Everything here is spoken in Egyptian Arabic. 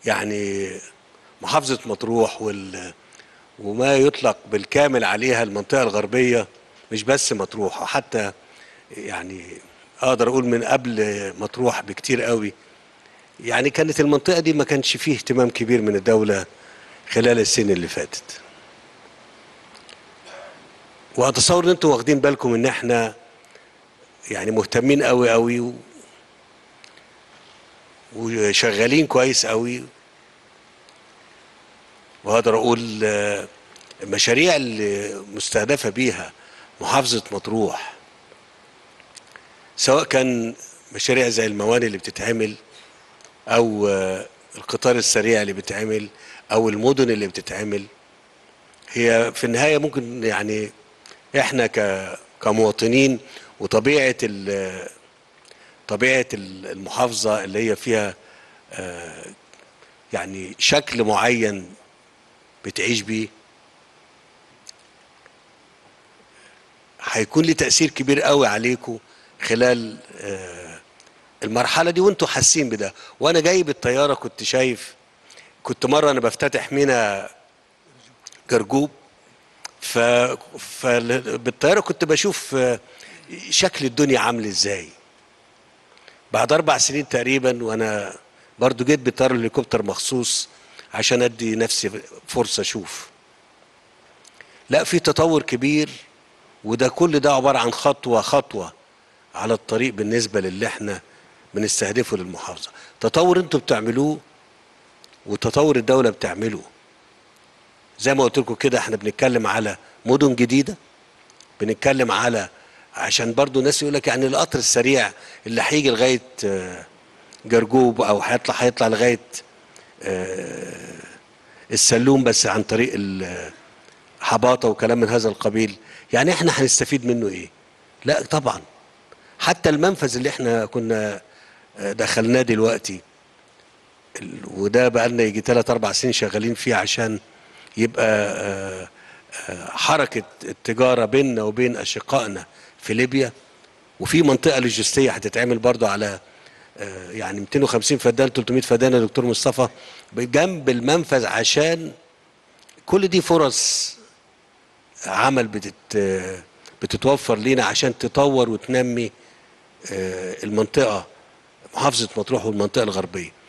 يعني محافظة مطروح وال وما يطلق بالكامل عليها المنطقة الغربية مش بس مطروح وحتى يعني اقدر اقول من قبل مطروح بكتير قوي يعني كانت المنطقة دي ما كانش فيه اهتمام كبير من الدولة خلال السنين اللي فاتت واتصور ان انتوا واخدين بالكم ان احنا يعني مهتمين قوي قوي و... وشغالين كويس قوي واقدر اقول آه، المشاريع اللي مستهدفه بيها محافظه مطروح سواء كان مشاريع زي الموانئ اللي بتتعمل او آه، القطار السريع اللي بيتعمل او المدن اللي بتتعمل هي في النهايه ممكن يعني احنا ك كمواطنين وطبيعه ال- طبيعه ال- المحافظه اللي هي فيها آه، يعني شكل معين بتعيش بيه هيكون ليه تأثير كبير قوي عليكم خلال آه، المرحلة دي وانتوا حاسين بده وانا جاي بالطيارة كنت شايف كنت مرة انا بفتتح مينا جرجوب ف... فبالطيارة كنت بشوف آه، شكل الدنيا عامل ازاي بعد اربع سنين تقريبا وانا برضو جيت بطيارة الهليكوبتر مخصوص عشان ادي نفسي فرصة اشوف لا في تطور كبير وده كل ده عبارة عن خطوة خطوة على الطريق بالنسبة للي احنا بنستهدفه للمحافظة تطور انتوا بتعملوه وتطور الدولة بتعمله زي ما قلت لكم كده احنا بنتكلم على مدن جديدة بنتكلم على عشان برضو الناس يقول لك يعني القطر السريع اللي هيجي لغاية آه، جرجوب او هيطلع هيطلع لغاية آه، السلوم بس عن طريق ال- حباطه وكلام من هذا القبيل يعني احنا هنستفيد منه ايه لا طبعا حتى المنفذ اللي احنا كنا آه، دخلناه دلوقتي ال- وده بقى لنا يجي 3 4 سنين شغالين فيه عشان يبقى آه، آه، حركه التجاره بيننا وبين اشقائنا في ليبيا وفي منطقه لوجستيه هتتعمل برضو على آه، يعني 250 فدان 300 فدان يا دكتور مصطفى بجنب المنفذ عشان كل دي فرص عمل بتت بتتوفر لينا عشان تطور وتنمي آه، المنطقه محافظه مطروح والمنطقه الغربيه